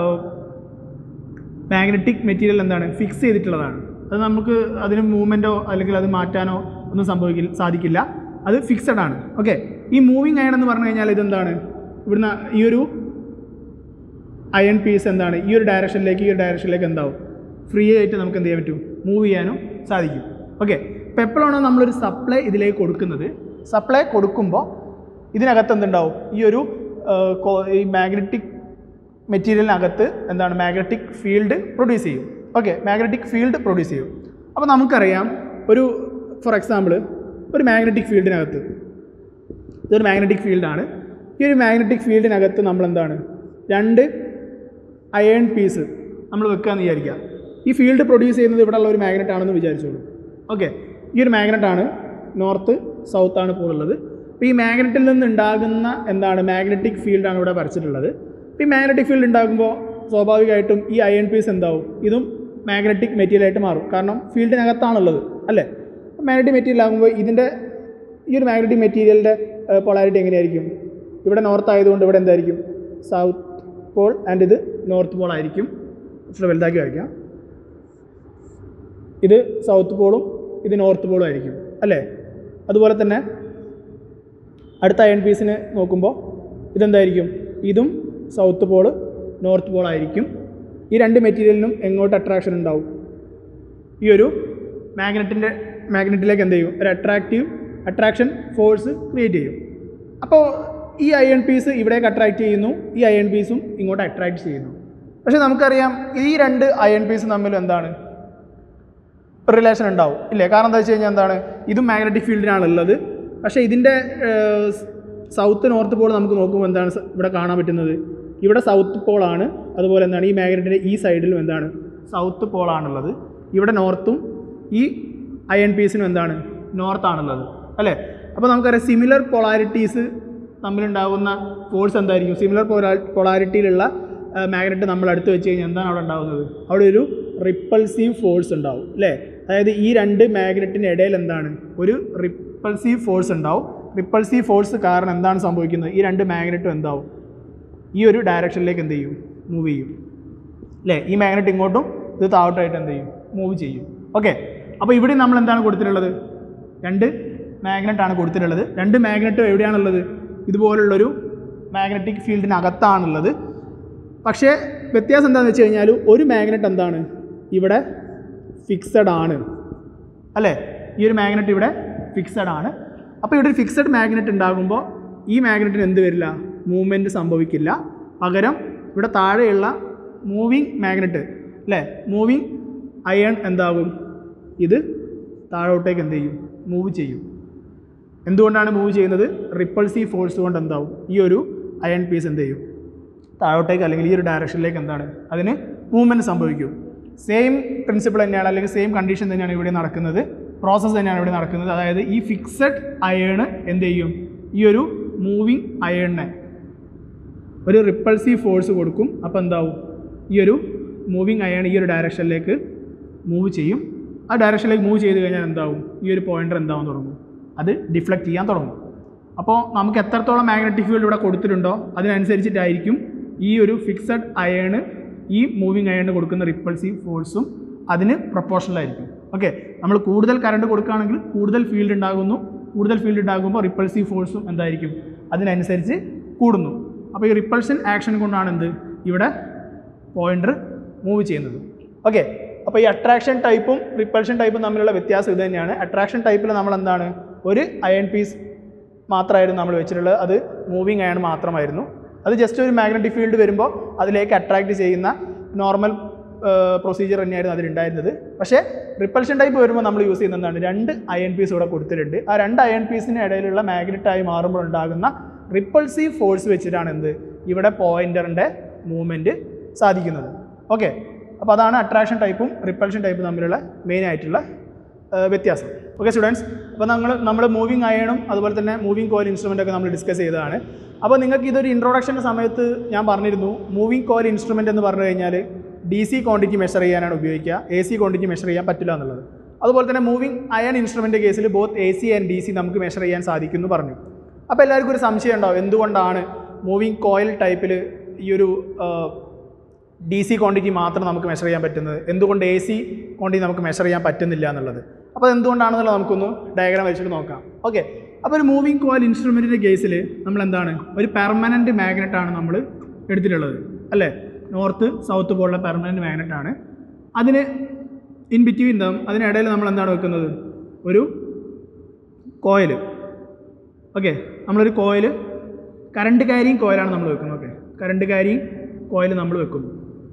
മാഗ്നറ്റിക് മെറ്റീരിയൽ എന്താണ് ഫിക്സ് ചെയ്തിട്ടുള്ളതാണ് അത് നമുക്ക് അതിന് മൂവ്മെൻറ്റോ അല്ലെങ്കിൽ അത് മാറ്റാനോ ഒന്നും സംഭവിക്കില്ല സാധിക്കില്ല അത് ഫിക്സഡ് ആണ് ഓക്കെ ഈ മൂവിങ് അയൺ എന്ന് പറഞ്ഞു കഴിഞ്ഞാൽ ഇതെന്താണ് ഇവിടുന്ന് ഈ ഒരു അയൺ പീസ് എന്താണ് ഈ ഒരു ഡയറക്ഷനിലേക്ക് ഈ ഒരു ഡയറക്ഷനിലേക്ക് എന്താവും ഫ്രീ ആയിട്ട് നമുക്ക് എന്ത് ചെയ്യാൻ പറ്റും മൂവ് ചെയ്യാനും സാധിക്കും ഓക്കെ അപ്പോൾ എപ്പോഴാണോ നമ്മളൊരു സപ്ലൈ ഇതിലേക്ക് കൊടുക്കുന്നത് സപ്ലൈ കൊടുക്കുമ്പോൾ ഇതിനകത്ത് എന്തുണ്ടാവും ഈ ഒരു ആ, കോ- ഈ മാഗ്നറ്റിക് മെറ്റീരിയലിനകത്ത് എന്താണ് മാഗ്നറ്റിക് ഫീൽഡ് പ്രൊഡ്യൂസ് ചെയ്യും ഓക്കെ മാഗ്നറ്റിക് ഫീൽഡ് പ്രൊഡ്യൂസ് ചെയ്യും അപ്പോൾ നമുക്കറിയാം ഒരു ഫോർ എക്സാമ്പിൾ ഒരു മാഗ്നറ്റിക് ഫീൽഡിനകത്ത് ഇതൊരു മാഗ്നറ്റിക് ഫീൽഡാണ് ഈ ഒരു മാഗ്നറ്റിക് ഫീൽഡിനകത്ത് നമ്മൾ എന്താണ് രണ്ട് അയൺ പീസ് നമ്മൾ വെക്കുകയെന്ന് വിചാരിക്കുക ഈ ഫീൽഡ് പ്രൊഡ്യൂസ് ചെയ്യുന്നത് ഇവിടെയുള്ള ഒരു മാഗ്നറ്റ് ആണെന്ന് വിചാരിച്ചോളൂ ഓക്കെ ഈ ഒരു മാഗ്നറ്റ് ആണ് നോർത്ത് സൗത്ത് ആണ് ഇപ്പോൾ ഉള്ളത് അപ്പോൾ ഈ മാഗ്നറ്റിൽ നിന്ന് ഉണ്ടാകുന്ന എന്താണ് മാഗ്നറ്റിക് ഫീൽഡാണ് ഇവിടെ വരച്ചിട്ടുള്ളത് അപ്പോൾ ഈ മാഗ്നറ്റിക് ഫീൽഡ് ഉണ്ടാകുമ്പോൾ സ്വാഭാവികമായിട്ടും ഈ അയൺ പീസ് എന്താവും ഇതും മാഗ്നറ്റിക് മെറ്റീരിയൽ ആയിട്ട് മാറും കാരണം ഫീൽഡിനകത്താണുള്ളത് അല്ലേ മാഗ്നറ്റിക് മെറ്റീരിയൽ ആകുമ്പോൾ ഇതിൻ്റെ ഈ ഒരു മാഗ്നറ്റിക് മെറ്റീരിയലിൻ്റെ പൊളാരിറ്റി എങ്ങനെയായിരിക്കും ഇവിടെ നോർത്ത് ആയതുകൊണ്ട് ഇവിടെ എന്തായിരിക്കും സൗത്ത് പോൾ ആൻഡ് ഇത് നോർത്ത് പോൾ ആയിരിക്കും ഇച്ചിരി വലുതാക്കി വരയ്ക്കാം ഇത് സൗത്ത് പോളും ഇത് നോർത്ത് പോളും ആയിരിക്കും അല്ലേ അതുപോലെ തന്നെ അടുത്ത അയൺ പീസിന് നോക്കുമ്പോൾ ഇതെന്തായിരിക്കും ഇതും സൗത്ത് പോള് നോർത്ത് പോൾ ആയിരിക്കും ഈ രണ്ട് മെറ്റീരിയലിനും എങ്ങോട്ട് അട്രാക്ഷൻ ഉണ്ടാവും ഈ ഒരു മാഗ്നറ്റിൻ്റെ മാഗ്നറ്റിലേക്ക് എന്ത് ചെയ്യും ഒരു അട്രാക്റ്റീവ് അട്രാക്ഷൻ ഫോഴ്സ് ക്രിയേറ്റ് ചെയ്യും അപ്പോൾ ഈ അയൺ പീസ് ഇവിടേക്ക് അട്രാക്റ്റ് ചെയ്യുന്നു ഈ അയൺ പീസും ഇങ്ങോട്ട് അട്രാക്റ്റ് ചെയ്യുന്നു പക്ഷേ നമുക്കറിയാം ഈ രണ്ട് അയൺ പീസ് തമ്മിൽ എന്താണ് റിലേഷൻ ഉണ്ടാവും ഇല്ലേ കാരണം എന്താ വെച്ച് കഴിഞ്ഞാൽ എന്താണ് ഇതും മാഗ്നറ്റിക് ഫീൽഡിനാണ് ഉള്ളത് പക്ഷേ ഇതിൻ്റെ സൗത്ത് നോർത്ത് പോൾ നമുക്ക് നോക്കുമ്പോൾ എന്താണ് സ- ഇവിടെ കാണാൻ പറ്റുന്നത് ഇവിടെ സൗത്ത് പോളാണ് അതുപോലെ എന്താണ് ഈ മാഗ്നറ്റിൻ്റെ ഈ സൈഡിലും എന്താണ് സൗത്ത് പോളാണുള്ളത് ഇവിടെ നോർത്തും ഈ അയൺ പീസിനും എന്താണ് നോർത്താണുള്ളത് അല്ലേ അപ്പോൾ നമുക്കറിയാം സിമിലർ പൊളാരിറ്റീസ് തമ്മിലുണ്ടാകുന്ന ഫോഴ്സ് എന്തായിരിക്കും സിമിലർ പൊളാരിറ്റിയിലുള്ള മാഗ്നറ്റ് നമ്മൾ അടുത്ത് വെച്ച് കഴിഞ്ഞാൽ എന്താണ് അവിടെ ഉണ്ടാകുന്നത് അവിടെ ഒരു റിപ്പൾസീവ് ഫോഴ്സ് ഉണ്ടാവും അല്ലേ അതായത് ഈ രണ്ട് മാഗ്നറ്റിന് ഇടയിൽ എന്താണ് ഒരു റിപ്പൾസീവ് ഫോഴ്സ് ഉണ്ടാവും റിപ്പൾസീവ് ഫോഴ്സ് കാരണം എന്താണ് സംഭവിക്കുന്നത് ഈ രണ്ട് മാഗ്നറ്റും എന്താവും ഈ ഒരു ഡയറക്ഷനിലേക്ക് എന്ത് ചെയ്യും മൂവ് ചെയ്യും അല്ലേ ഈ മാഗ്നറ്റ് ഇങ്ങോട്ടും ഇത് താഴോട്ടായിട്ട് എന്ത് ചെയ്യും മൂവ് ചെയ്യും ഓക്കെ അപ്പോൾ ഇവിടെ നമ്മൾ എന്താണ് കൊടുത്തിട്ടുള്ളത് രണ്ട് മാഗ്നറ്റ് ആണ് കൊടുത്തിട്ടുള്ളത് രണ്ട് മാഗ്നറ്റും എവിടെയാണുള്ളത് ഇതുപോലുള്ളൊരു മാഗ്നറ്റിക് ഫീൽഡിനകത്താണുള്ളത് പക്ഷേ വ്യത്യാസം എന്താണെന്ന് വെച്ച് കഴിഞ്ഞാൽ ഒരു മാഗ്നറ്റ് എന്താണ് ഇവിടെ ഫിക്സഡ് ആണ് അല്ലേ ഈ ഒരു മാഗ്നറ്റ് ഇവിടെ ഫിക്സഡ് ആണ് അപ്പോൾ ഇവിടെ ഒരു ഫിക്സഡ് മാഗ്നറ്റ് ഉണ്ടാകുമ്പോൾ ഈ മാഗ്നറ്റിന് എന്ത് വരില്ല മൂവ്മെൻറ്റ് സംഭവിക്കില്ല പകരം ഇവിടെ താഴെയുള്ള മൂവിങ് മാഗ്നറ്റ് അല്ലേ മൂവിങ് അയൺ എന്താകും ഇത് താഴോട്ടേക്ക് എന്ത് ചെയ്യും മൂവ് ചെയ്യും എന്തുകൊണ്ടാണ് മൂവ് ചെയ്യുന്നത് റിപ്പൾസീവ് ഫോഴ്സ് കൊണ്ട് എന്താവും ഈ ഒരു അയൺ പീസ് എന്ത് ചെയ്യും താഴോട്ടേക്ക് അല്ലെങ്കിൽ ഈ ഒരു ഡയറക്ഷനിലേക്ക് എന്താണ് അതിന് മൂവ്മെൻറ്റ് സംഭവിക്കും സെയിം പ്രിൻസിപ്പിൾ തന്നെയാണ് അല്ലെങ്കിൽ സെയിം കണ്ടീഷൻ തന്നെയാണ് ഇവിടെ നടക്കുന്നത് പ്രോസസ്സ് തന്നെയാണ് ഇവിടെ നടക്കുന്നത് അതായത് ഈ ഫിക്സഡ് അയേണ് എന്ത് ചെയ്യും ഈ ഒരു മൂവിങ് അയേണിനെ ഒരു റിപ്പൾസീവ് ഫോഴ്സ് കൊടുക്കും അപ്പോൾ എന്താവും ഈ ഒരു മൂവിങ് അയൺ ഈ ഒരു ഡയറക്ഷനിലേക്ക് മൂവ് ചെയ്യും ആ ഡയറക്ഷനിലേക്ക് മൂവ് ചെയ്ത് കഴിഞ്ഞാൽ എന്താവും ഈ ഒരു പോയിന്റർ എന്താവും തുടങ്ങും അത് ഡിഫ്ലക്റ്റ് ചെയ്യാൻ തുടങ്ങും അപ്പോൾ നമുക്ക് എത്രത്തോളം മാഗ്നറ്റിക് ഫീൽഡ് ഇവിടെ കൊടുത്തിട്ടുണ്ടോ അതിനനുസരിച്ചിട്ടായിരിക്കും ഈ ഒരു ഫിക്സഡ് അയേണ് ഈ മൂവിങ് അയേണ് കൊടുക്കുന്ന റിപ്പൾസീവ് ഫോഴ്സും അതിന് പ്രൊപ്പോർഷണൽ ആയിരിക്കും ഓക്കെ നമ്മൾ കൂടുതൽ കറണ്ട് കൊടുക്കുകയാണെങ്കിൽ കൂടുതൽ ഫീൽഡ് ഉണ്ടാകുന്നു കൂടുതൽ ഫീൽഡ് ഉണ്ടാകുമ്പോൾ റിപ്പൾസീവ് ഫോഴ്സും എന്തായിരിക്കും അതിനനുസരിച്ച് കൂടുന്നു അപ്പോൾ ഈ റിപ്പൾഷൻ ആക്ഷൻ കൊണ്ടാണ് എന്ത് ഇവിടെ പോയിന്റർ മൂവ് ചെയ്യുന്നത് ഓക്കെ അപ്പോൾ ഈ അട്രാക്ഷൻ ടൈപ്പും റിപ്പൾഷൻ ടൈപ്പും തമ്മിലുള്ള വ്യത്യാസം ഇത് തന്നെയാണ് അട്രാക്ഷൻ ടൈപ്പിൽ നമ്മൾ എന്താണ് ഒരു അയൺ പീസ് മാത്രമായിരുന്നു നമ്മൾ വെച്ചിട്ടുള്ളത് അത് മൂവിങ് അയൺ മാത്രമായിരുന്നു അത് ജസ്റ്റ് ഒരു മാഗ്നറ്റിക് ഫീൽഡ് വരുമ്പോൾ അതിലേക്ക് അട്രാക്റ്റ് ചെയ്യുന്ന നോർമൽ പ്രൊസീജിയർ തന്നെയായിരുന്നു അതിലുണ്ടായിരുന്നത് പക്ഷേ റിപ്പൾഷൻ ടൈപ്പ് വരുമ്പോൾ നമ്മൾ യൂസ് ചെയ്യുന്ന എന്താണ് രണ്ട് അയൺ പീസ് ഇവിടെ കൊടുത്തിട്ടുണ്ട് ആ രണ്ട് അയൺ പീസിന് ഇടയിലുള്ള മാഗ്നറ്റായി മാറുമ്പോൾ ഉണ്ടാകുന്ന റിപ്പൾസീവ് ഫോഴ്സ് വെച്ചിട്ടാണ് എന്ത് ഇവിടെ പോയിന്ററിൻ്റെ മൂവ്മെൻറ്റ് സാധിക്കുന്നത് ഓക്കെ അപ്പോൾ അതാണ് അട്രാക്ഷൻ ടൈപ്പും റിപ്പൾഷൻ ടൈപ്പും തമ്മിലുള്ള മെയിൻ ആയിട്ടുള്ള ആ, വ്യത്യാസം ഓക്കെ സ്റ്റുഡൻസ് അപ്പോൾ നമ്മൾ നമ്മൾ മൂവിങ് അയണും അതുപോലെ തന്നെ മൂവിങ് കോയിൽ ഇൻസ്ട്രുമെൻ്റ് ഒക്കെ നമ്മൾ ഡിസ്കസ് ചെയ്തതാണ് അപ്പോൾ നിങ്ങൾക്ക് ഇതൊരു ഇൻട്രൊഡക്ഷൻ്റെ സമയത്ത് ഞാൻ പറഞ്ഞിരുന്നു മൂവിങ് കോയിൽ ഇൻസ്ട്രുമെൻ്റ് എന്ന് പറഞ്ഞു കഴിഞ്ഞാൽ ഡി സി ക്വാണ്ടിറ്റി മെഷർ ചെയ്യാനാണ് ഉപയോഗിക്കുക എ സി ക്വാണ്ടിറ്റി മെഷർ ചെയ്യാൻ പറ്റില്ല എന്നുള്ളത് അതുപോലെ തന്നെ മൂവിങ് അയൺ ഇൻസ്ട്രുമെൻ്റ് കേസിൽ both A C and D C നമുക്ക് മെഷർ ചെയ്യാൻ സാധിക്കും എന്ന് പറഞ്ഞു അപ്പോൾ എല്ലാവർക്കും ഒരു സംശയം ഉണ്ടാവും എന്തുകൊണ്ടാണ് മൂവിങ് കോയിൽ ടൈപ്പിൽ ഈ ഒരു ഡി സി ക്വാണ്ടിറ്റി മാത്രം നമുക്ക് മെഷർ ചെയ്യാൻ പറ്റുന്നത് എന്തുകൊണ്ട് എ സി ക്വാണ്ടിറ്റി നമുക്ക് മെഷർ ചെയ്യാൻ പറ്റുന്നില്ല എന്നുള്ളത് അപ്പോൾ അത് എന്തുകൊണ്ടാണെന്നുള്ളത് നമുക്കൊന്ന് ഡയഗ്രാം വെച്ചിട്ട് നോക്കാം ഓക്കെ അപ്പോൾ ഒരു മൂവിങ് കോയിൽ ഇൻസ്ട്രുമെൻറ്റിൻ്റെ കേസിൽ നമ്മൾ എന്താണ് ഒരു പെർമനൻറ്റ് മാഗ്നറ്റ് ആണ് നമ്മൾ എടുത്തിട്ടുള്ളത് അല്ലേ നോർത്ത് സൗത്ത് പോലുള്ള പെർമനൻറ്റ് മാഗ്നറ്റ് ആണ് അതിന് ഇൻ ബിറ്റ്വീൻ എന്താ അതിനിടയിൽ നമ്മൾ എന്താണ് വെക്കുന്നത് ഒരു കോയിൽ ഓക്കെ നമ്മളൊരു കോയിൽ കറണ്ട് കാരിയും കോയിലാണ് നമ്മൾ വെക്കുന്നത് ഓക്കെ കറണ്ട് കാരിയും കോയിൽ നമ്മൾ വെക്കുന്നു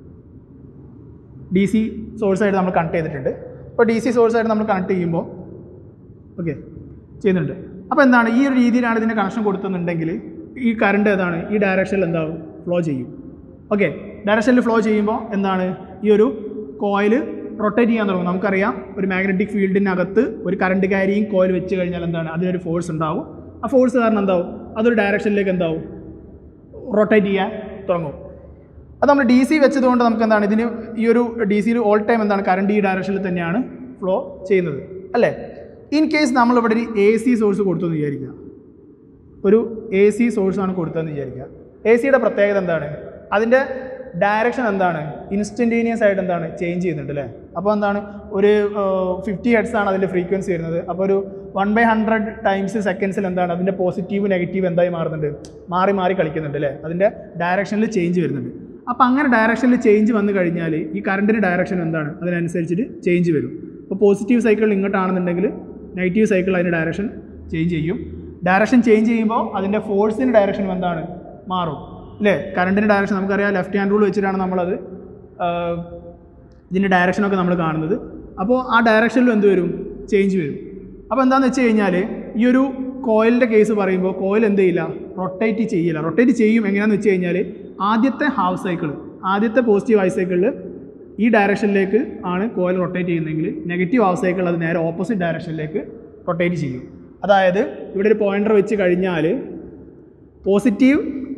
ഡി സി സോഴ്സായിട്ട് നമ്മൾ കണക്ട് ചെയ്തിട്ടുണ്ട് അപ്പോൾ ഡി സി സോഴ്സായിട്ട് നമ്മൾ കണക്ട് ചെയ്യുമ്പോൾ ഓക്കെ ചെയ്യുന്നുണ്ട് അപ്പോൾ എന്താണ് ഈ ഒരു രീതിയിലാണ് ഇതിന് കണക്ഷൻ കൊടുക്കുന്നുണ്ടെങ്കിൽ ഈ കറണ്ട് ഏതാണ് ഈ ഡയറക്ഷനിൽ എന്താവും ഫ്ലോ ചെയ്യും ഓക്കെ ഡയറക്ഷനിൽ ഫ്ലോ ചെയ്യുമ്പോൾ എന്താണ് ഈ ഒരു കോയിൽ റൊട്ടേറ്റ് ചെയ്യാൻ തുടങ്ങും നമുക്കറിയാം ഒരു മാഗ്നറ്റിക് ഫീൽഡിനകത്ത് ഒരു കറണ്ട് കാരിയും കോയിൽ വെച്ച് കഴിഞ്ഞാൽ എന്താണ് അതിനൊരു ഫോഴ്സ് ഉണ്ടാവും ആ ഫോഴ്സ് കാരണം എന്താവും അതൊരു ഡയറക്ഷനിലേക്ക് എന്താവും റൊട്ടേറ്റ് ചെയ്യാൻ തുടങ്ങും അത് നമ്മൾ ഡി സി വെച്ചതുകൊണ്ട് നമുക്ക് എന്താണ് ഇതിന് ഈ ഒരു ഡി സിയിൽ ഓൾ ടൈം എന്താണ് കറണ്ട് ഈ ഡയറക്ഷനിൽ തന്നെയാണ് ഫ്ലോ ചെയ്യുന്നത് അല്ലേ ഇൻ കേസ് നമ്മളിവിടെ ഒരു എ സി സോഴ്സ് കൊടുത്തു എന്ന് വിചാരിക്കുക ഒരു എ സി സോഴ്സാണ് കൊടുത്തതെന്ന് വിചാരിക്കുക എ സിയുടെ പ്രത്യേകത എന്താണ് അതിൻ്റെ ഡയറക്ഷൻ എന്താണ് ഇൻസ്റ്റൻറ്റേനിയസ് ആയിട്ട് എന്താണ് ചേഞ്ച് ചെയ്യുന്നുണ്ട് അല്ലേ അപ്പോൾ എന്താണ് ഒരു ഫിഫ്റ്റി ഹെഡ്സ് ആണ് അതിൻ്റെ ഫ്രീക്വൻസി വരുന്നത് അപ്പോൾ ഒരു വൺ ബൈ ഹൺഡ്രഡ് ടൈംസ് സെക്കൻഡ്സിൽ എന്താണ് അതിൻ്റെ പോസിറ്റീവ് നെഗറ്റീവ് എന്തായി മാറുന്നുണ്ട് മാറി മാറി കളിക്കുന്നുണ്ട് അല്ലേ അതിൻ്റെ ഡയറക്ഷനിൽ ചേഞ്ച് വരുന്നുണ്ട് അപ്പോൾ അങ്ങനെ ഡയറക്ഷനിൽ ചേഞ്ച് വന്നു കഴിഞ്ഞാൽ ഈ കറണ്ടിൻ്റെ ഡയറക്ഷൻ എന്താണ് അതിനനുസരിച്ചിട്ട് ചേഞ്ച് വരും അപ്പോൾ പോസിറ്റീവ് സൈക്കിൾ ഇങ്ങോട്ടാണെന്നുണ്ടെങ്കിൽ നെഗറ്റീവ് സൈക്കിൾ അതിൻ്റെ ഡയറക്ഷൻ ചേഞ്ച് ചെയ്യും ഡയറക്ഷൻ ചേഞ്ച് ചെയ്യുമ്പോൾ അതിൻ്റെ ഫോഴ്സിൻ്റെ ഡയറക്ഷൻ എന്താണ് മാറും അല്ലേ കറണ്ടിൻ്റെ ഡയറക്ഷൻ നമുക്കറിയാം ലെഫ്റ്റ് ഹാൻഡ് റൂൾ വെച്ചിട്ടാണ് നമ്മളത് ആ, ഇതിൻ്റെ ഡയറക്ഷനൊക്കെ നമ്മൾ കാണുന്നത് അപ്പോൾ ആ ഡയറക്ഷനിലും എന്ത് വരും ചേഞ്ച് വരും അപ്പോൾ എന്താണെന്ന് വെച്ച് കഴിഞ്ഞാൽ ഈ ഒരു കോയിലിൻ്റെ കേസ് പറയുമ്പോൾ കോയിൽ എന്ത് ചെയ്യില്ല റൊട്ടേറ്റ് ചെയ്യില്ല റൊട്ടേറ്റ് ചെയ്യും എങ്ങനെയാണെന്ന് വെച്ച് കഴിഞ്ഞാൽ ആദ്യത്തെ ഹാഫ് സൈക്കിൾ ആദ്യത്തെ പോസിറ്റീവ് ഹാഫ് സൈക്കിളിൽ ഈ ഡയറക്ഷനിലേക്ക് ആണ് കോയിൽ റൊട്ടേറ്റ് ചെയ്യുന്നതെങ്കിൽ നെഗറ്റീവ് ഹാഫ് സൈക്കിൾ അത് നേരെ ഓപ്പോസിറ്റ് ഡയറക്ഷനിലേക്ക് റൊട്ടേറ്റ് ചെയ്യും അതായത് ഇവിടെ ഒരു പോയിന്റർ വെച്ച് കഴിഞ്ഞാൽ പോസിറ്റീവ്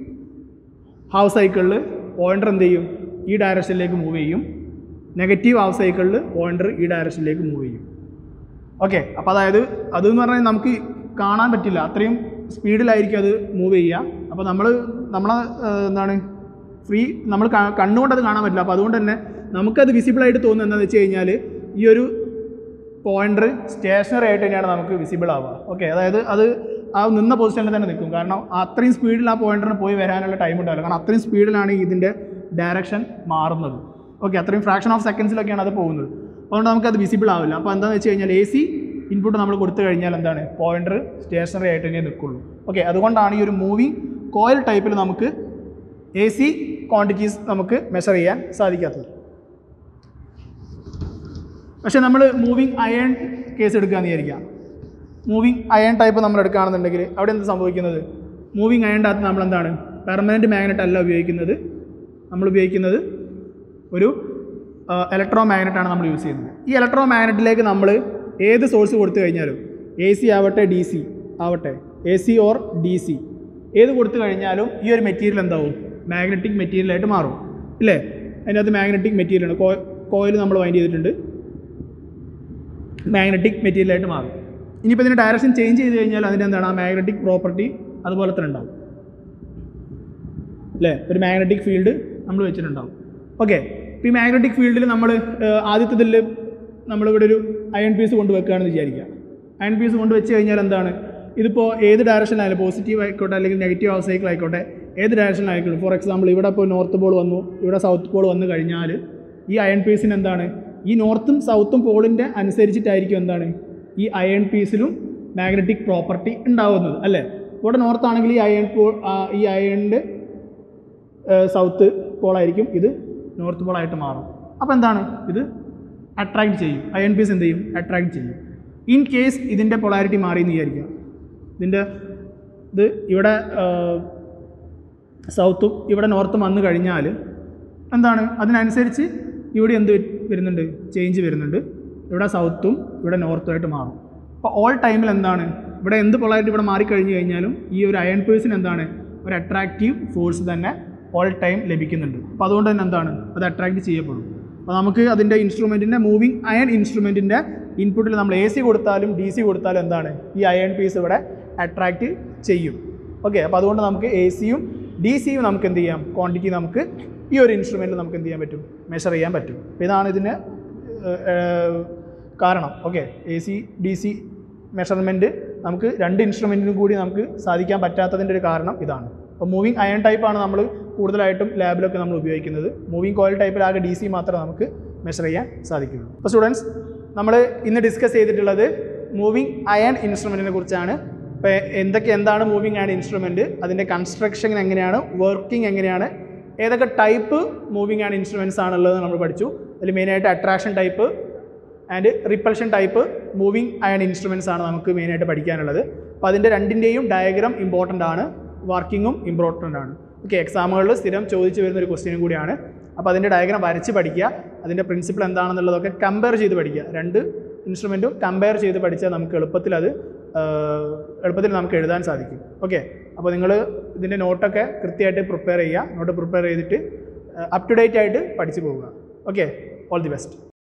ഹാഫ് സൈക്കിളിൽ പോയിന്റർ എന്ത് ചെയ്യും ഈ ഡയറക്ഷനിലേക്ക് മൂവ് ചെയ്യും നെഗറ്റീവ് ഹാഫ് സൈക്കിളിൽ പോയിന്റർ ഈ ഡയറക്ഷനിലേക്ക് മൂവ് ചെയ്യും ഓക്കെ അപ്പോൾ അതായത് അതെന്ന് പറഞ്ഞാൽ നമുക്ക് കാണാൻ പറ്റില്ല അത്രയും സ്പീഡിലായിരിക്കും അത് മൂവ് ചെയ്യുക അപ്പോൾ നമ്മൾ നമ്മളെ ഏഹ്, എന്താണ് ഫ്രീ നമ്മൾ ക- കണ്ണുകൊണ്ട് അത് കാണാൻ പറ്റില്ല അപ്പോൾ അതുകൊണ്ട് തന്നെ നമുക്കത് വിസിബിളായിട്ട് തോന്നുന്നത് എന്താണെന്ന് വെച്ച് കഴിഞ്ഞാൽ ഈ ഒരു പോയിന്റർ സ്റ്റേഷനറി ആയിട്ട് തന്നെയാണ് നമുക്ക് വിസിബിൾ ആവുക ഓക്കെ അതായത് അത് ആ നിന്ന പൊസിഷനിൽ തന്നെ നിൽക്കും കാരണം അത്രയും സ്പീഡിൽ ആ പോയിന്ററിന് പോയി വരാനുള്ള ടൈം ഉണ്ടാവില്ല കാരണം അത്രയും സ്പീഡിലാണ് ഇതിൻ്റെ ഡയറക്ഷൻ മാറുന്നത് ഓക്കെ അത്രയും ഫ്രാക്ഷൻ ഓഫ് സെക്കൻഡ്സിലൊക്കെയാണ് അത് പോകുന്നത് അതുകൊണ്ട് നമുക്കത് വിസിബിൾ ആവില്ല അപ്പോൾ എന്താണെന്ന് വെച്ച് കഴിഞ്ഞാൽ എ സി ഇൻപുട്ട് നമ്മൾ കൊടുത്തു കഴിഞ്ഞാൽ എന്താണ് പോയിന്റർ സ്റ്റേഷനറി ആയിട്ട് തന്നെ നിൽക്കുള്ളൂ ഓക്കെ അതുകൊണ്ടാണ് ഈ ഒരു മൂവിങ് കോയിൽ ടൈപ്പിൽ നമുക്ക് എ സി ക്വാണ്ടിറ്റീസ് നമുക്ക് മെഷർ ചെയ്യാൻ സാധിക്കാത്തത് പക്ഷേ നമ്മൾ മൂവിങ് അയൺ കേസ് എടുക്കുകയെന്ന് വിചാരിക്കാം മൂവിങ് അയൺ ടൈപ്പ് നമ്മൾ എടുക്കുകയാണെന്നുണ്ടെങ്കിൽ അവിടെ എന്ത് സംഭവിക്കുന്നത് മൂവിങ് അയണിൻ്റെ അകത്ത് നമ്മൾ എന്താണ് പെർമനൻറ്റ് മാഗ്നറ്റ് അല്ല ഉപയോഗിക്കുന്നത് നമ്മൾ ഉപയോഗിക്കുന്നത് ഒരു ഇലക്ട്രോ മാഗ്നറ്റാണ് നമ്മൾ യൂസ് ചെയ്യുന്നത് ഈ ഇലക്ട്രോ മാഗ്നറ്റിലേക്ക് നമ്മൾ ഏത് സോഴ്സ് കൊടുത്തു കഴിഞ്ഞാലും എ സി ആവട്ടെ ഡി സി ആവട്ടെ A C or D C ഏത് കൊടുത്തു കഴിഞ്ഞാലും ഈ ഒരു മെറ്റീരിയൽ എന്താവും മാഗ്നറ്റിക് മെറ്റീരിയലായിട്ട് മാറും ഇല്ലേ അതിനകത്ത് മാഗ്നറ്റിക് മെറ്റീരിയലാണ് കോ കോയിൽ നമ്മൾ വൈൻഡ് ചെയ്തിട്ടുണ്ട് മാഗ്നറ്റിക് മെറ്റീരിയലായിട്ട് മാറും ഇനിയിപ്പോൾ ഇതിൻ്റെ ഡയറക്ഷൻ ചേഞ്ച് ചെയ്ത് കഴിഞ്ഞാൽ അതിൻ്റെ എന്താണ് ആ മാഗ്നറ്റിക് പ്രോപ്പർട്ടി അതുപോലെ തന്നെ ഉണ്ടാവും അല്ലേ ഒരു മാഗ്നറ്റിക് ഫീൽഡ് നമ്മൾ വെച്ചിട്ടുണ്ടാവും ഓക്കെ ഇപ്പോൾ ഈ മാഗ്നറ്റിക് ഫീൽഡിൽ നമ്മൾ ആദ്യത്തതിൽ നമ്മളിവിടെ ഒരു അയൺ പീസ് കൊണ്ട് വെക്കുകയാണെന്ന് വിചാരിക്കുക അയൺ പീസ് കൊണ്ട് വെച്ച് കഴിഞ്ഞാൽ എന്താണ് ഇതിപ്പോൾ ഏത് ഡയറക്ഷനിലായാലും പോസിറ്റീവ് ആയിക്കോട്ടെ അല്ലെങ്കിൽ നെഗറ്റീവ് ഹൗസ് സൈക്കിൾ ആയിക്കോട്ടെ ഏത് ഡയറക്ഷനിലായിക്കോട്ടെ ഫോർ എക്സാമ്പിൾ ഇവിടെ ഇപ്പോൾ നോർത്ത് പോൾ വന്നു ഇവിടെ സൗത്ത് പോൾ വന്നു കഴിഞ്ഞാൽ ഈ അയൺ പീസിന് എന്താണ് ഈ നോർത്തും സൗത്തും പോളിൻ്റെ അനുസരിച്ചിട്ടായിരിക്കും എന്താണ് ഈ അയൺ പീസിലും മാഗ്നറ്റിക് പ്രോപ്പർട്ടി ഉണ്ടാവുന്നത് അല്ലേ ഇവിടെ നോർത്ത് ആണെങ്കിൽ ഈ അയൺ പോൾ ഈ അയണിൻ്റെ സൗത്ത് പോളായിരിക്കും ഇത് നോർത്ത് പോളായിട്ട് മാറും അപ്പോൾ എന്താണ് ഇത് അട്രാക്ട് ചെയ്യും അയൺ പീസ് എന്ത് ചെയ്യും അട്രാക്ട് ചെയ്യും ഇൻ കേസ് ഇതിൻ്റെ പൊളാരിറ്റി മാറി എന്ന് വിചാരിക്കുക ഇതിൻ്റെ ഇത് ഇവിടെ സൗത്തും ഇവിടെ നോർത്തും വന്നു കഴിഞ്ഞാൽ എന്താണ് അതിനനുസരിച്ച് ഇവിടെ എന്ത് വരുന്നുണ്ട് ചേഞ്ച് വരുന്നുണ്ട് ഇവിടെ സൗത്തും ഇവിടെ നോർത്തുമായിട്ട് മാറും അപ്പോൾ ഓൾ ടൈമിൽ എന്താണ് ഇവിടെ എന്ത് പൊളാരിറ്റി ഇവിടെ മാറിക്കഴിഞ്ഞ് കഴിഞ്ഞാലും ഈ ഒരു അയൺ പേഴ്സിന് എന്താണ് ഒരു അട്രാക്റ്റീവ് ഫോഴ്സ് തന്നെ ഓൾ ടൈം ലഭിക്കുന്നുണ്ട് അപ്പോൾ അതുകൊണ്ട് തന്നെ എന്താണ് അത് അട്രാക്റ്റ് ചെയ്യപ്പെടും അപ്പോൾ നമുക്ക് അതിൻ്റെ ഇൻസ്ട്രുമെൻറ്റിൻ്റെ മൂവിങ് അയൺ ഇൻസ്ട്രുമെൻറ്റിൻ്റെ ഇൻപുട്ടിൽ നമ്മൾ എ സി കൊടുത്താലും ഡി സി കൊടുത്താലും എന്താണ് ഈ അയൺ പീസ് ഇവിടെ അട്രാക്റ്റ് ചെയ്യും ഓക്കെ അപ്പോൾ അതുകൊണ്ട് നമുക്ക് എ സിയും ഡി സിയും നമുക്ക് എന്ത് ചെയ്യാം ക്വാണ്ടിറ്റി നമുക്ക് ഈ ഒരു ഇൻസ്ട്രുമെൻറ്റിൽ നമുക്ക് എന്ത് ചെയ്യാൻ പറ്റും മെഷർ ചെയ്യാൻ പറ്റും അപ്പോൾ ഇതാണ് ഇതിന് ഏഹ്, ഏഹ്, കാരണം okay A C D C measurement നമുക്ക് രണ്ട് ഇൻസ്ട്രുമെൻറ്റിനും കൂടി നമുക്ക് സാധിക്കാൻ പറ്റാത്തതിൻ്റെ ഒരു കാരണം ഇതാണ് അപ്പോൾ മൂവിങ് അയൺ ടൈപ്പാണ് നമ്മൾ കൂടുതലായിട്ടും ലാബിലൊക്കെ നമ്മൾ ഉപയോഗിക്കുന്നത് മൂവിങ് കോയിൽ ടൈപ്പിലാകെ ഡി സി മാത്രമേ നമുക്ക് മെഷർ ചെയ്യാൻ സാധിക്കുകയുള്ളൂ അപ്പോൾ സ്റ്റുഡൻസ് നമ്മൾ ഇന്ന് ഡിസ്കസ് ചെയ്തിട്ടുള്ളത് മൂവിങ് അയൺ ഇൻസ്ട്രുമെൻറ്റിനെ കുറിച്ചാണ് ഇപ്പോൾ എന്തൊക്കെ എന്താണ് മൂവിങ് അയൺ ഇൻസ്ട്രുമെൻറ്റ് അതിൻ്റെ കൺസ്ട്രക്ഷൻ എങ്ങനെയാണ് വർക്കിംഗ് എങ്ങനെയാണ് ഏതൊക്കെ ടൈപ്പ് മൂവിങ് ആൻഡ് ഇൻസ്ട്രുമെൻറ്റ്സ് ആണുള്ളത് നമ്മൾ പഠിച്ചു അതിൽ മെയിനായിട്ട് attraction type and repulsion type moving iron instruments ആണ് നമുക്ക് മെയിനായിട്ട് പഠിക്കാനുള്ളത് അപ്പോൾ അതിൻ്റെ രണ്ടിൻ്റെയും ഡയഗ്രാം ഇമ്പോർട്ടൻ്റ് ആണ് വർക്കിങ്ങും ഇമ്പോർട്ടൻ്റ് ആണ് ഓക്കെ എക്സാമുകളിൽ സ്ഥിരം ചോദിച്ചു വരുന്ന ഒരു ക്വസ്റ്റ്യനും കൂടിയാണ് അപ്പോൾ അതിൻ്റെ ഡയഗ്രാം വരച്ച് പഠിക്കുക അതിൻ്റെ പ്രിൻസിപ്പിൾ എന്താണെന്നുള്ളതൊക്കെ കമ്പയർ ചെയ്ത് പഠിക്കുക രണ്ട് ഇൻസ്ട്രുമെൻറ്റും കമ്പയർ ചെയ്ത് പഠിച്ചാൽ നമുക്ക് എളുപ്പത്തിൽ അത് ആഹ്, എളുപ്പത്തിൽ നമുക്ക് എഴുതാൻ സാധിക്കും ഓക്കെ അപ്പോൾ നിങ്ങൾ ഇതിൻ്റെ നോട്ടൊക്കെ കൃത്യമായിട്ട് പ്രിപ്പയർ ചെയ്യുക നോട്ട് പ്രിപ്പയർ ചെയ്തിട്ട് അപ് ടു ഡേറ്റ് ആയിട്ട് പഠിച്ചു പോവുക ഓക്കെ ഓൾ ദി ബെസ്റ്റ്